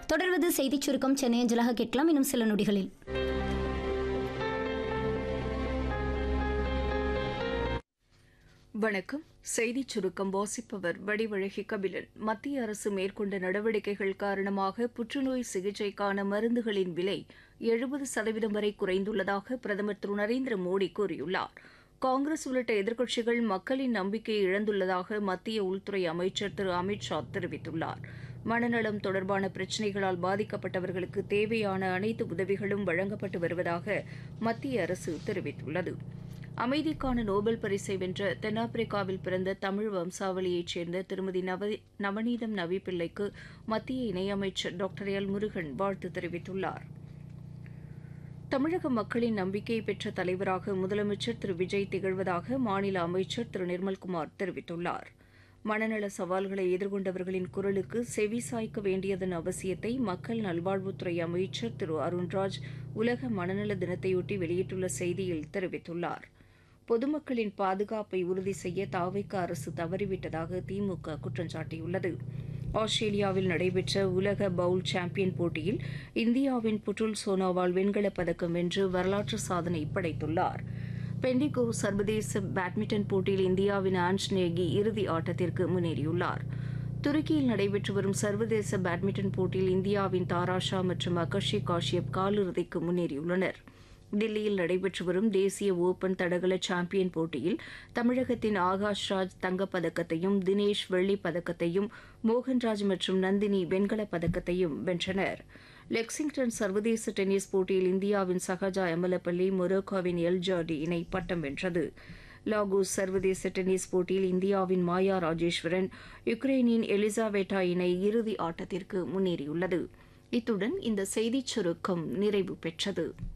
தொடர்வது செய்திச் சுருக்கம் சென்னை அஞ்சலாக கேட்கலாம் இன்னும் சில நொடிகளில் வணக்கம் செய்திச் சுருக்கம் வாசிப்பவர் வடிவழகி கபிலன் மத்திய அரசு மேற்கொண்ட நடவடிக்கைகள் காரணமாக புற்றுநோய் சிகிச்சைக்கான மருந்துகளின் விலை எழுபது சதவீதம் வரை குறைந்துள்ளதாக பிரதமர் திரு நரேந்திர மோடி கூறியுள்ளார் காங்கிரஸ் உள்ளிட்ட எதிர்க்கட்சிகள் மக்களின் நம்பிக்கையை இழந்துள்ளதாக மத்திய உள்துறை அமைச்சர் திரு அமித் ஷா தெரிவித்துள்ளார் மனநலம் தொடர்பான பிரச்சினைகளால் பாதிக்கப்பட்டவர்களுக்கு தேவையான அனைத்து உதவிகளும் வழங்கப்பட்டு வருவதாக மத்திய அரசு தெரிவித்துள்ளது அமைதிக்கான நோபல் பரிசை வென்ற தென்னாப்பிரிக்காவில் பிறந்த தமிழ் வம்சாவளியைச் சேர்ந்த திருமதி நவ நவநீதம் நவி பிள்ளைக்கு மத்திய இணையமைச்சர் டாக்டர் எல் முருகன் வாழ்த்து தெரிவித்துள்ளார் தமிழக மக்களின் நம்பிக்கையை பெற்ற தலைவராக முதலமைச்சர் திரு விஜய் திகழ்வதாக மாநில அமைச்சர் திரு நிர்மல்குமார் தெரிவித்துள்ளார் மனநல சவால்களை எதிர்கொண்டவர்களின் குரலுக்கு செவி சாய்க்க வேண்டியதன் அவசியத்தை மக்கள் நல்வாழ்வுத்துறை அமைச்சர் திரு அருண்ராஜ் உலக மனநல தினத்தையொட்டி வெளியிட்டுள்ள செய்தியில் தெரிவித்துள்ளார் பொதுமக்களின் பாதுகாப்பை உறுதி செய்ய தாவைக்க அரசு தவறிவிட்டதாக திமுக குற்றம் சாட்டியுள்ளது ஆஸ்திரேலியாவில் நடைபெற்ற உலக பவுல் சாம்பியன் போட்டியில் இந்தியாவின் புட்டுல் சோனோவால் வெண்கலப் பதக்கம் வென்று வரலாற்று சாதனை படைத்துள்ளார் பெண்டிகோ சர்வதேச பேட்மிண்டன் போட்டியில் இந்தியாவின் ஆன்ஸ் நேகி இறுதி ஆட்டத்திற்கு முன்னேறியுள்ளார் துருக்கியில் நடைபெற்று வரும் சர்வதேச பேட்மிண்டன் போட்டியில் இந்தியாவின் தாராஷா மற்றும் அகஷி காஷ்யப் காலிறுதிக்கு முன்னேறியுள்ளனர் தில்லியில் நடைபெற்று வரும் தேசிய ஓபன் தடகள சாம்பியன் போட்டியில் தமிழகத்தின் ஆகாஷ் ராஜ் தங்கப்பதக்கத்தையும் தினேஷ் வெள்ளிப் பதக்கத்தையும் மோகன்ராஜ் மற்றும் நந்தினி வெண்கலப் பதக்கத்தையும் வென்றனர் லெக்சிங்டன் சர்வதேச டென்னிஸ் போட்டியில் இந்தியாவின் சஹஜா எமலப்பள்ளி மொரோக்கோவின் எல் ஜார்டி இணை பட்டம் வென்றது லாகோஸ் சர்வதேச டென்னிஸ் போட்டியில் இந்தியாவின் மாயா ராஜேஸ்வரன் யுக்ரைனின் எலிசாபெட்டா இணை இறுதி ஆட்டத்திற்கு முன்னேறியுள்ளது இத்துடன் இந்த செய்திச் சுருக்கம் நிறைவு பெற்றது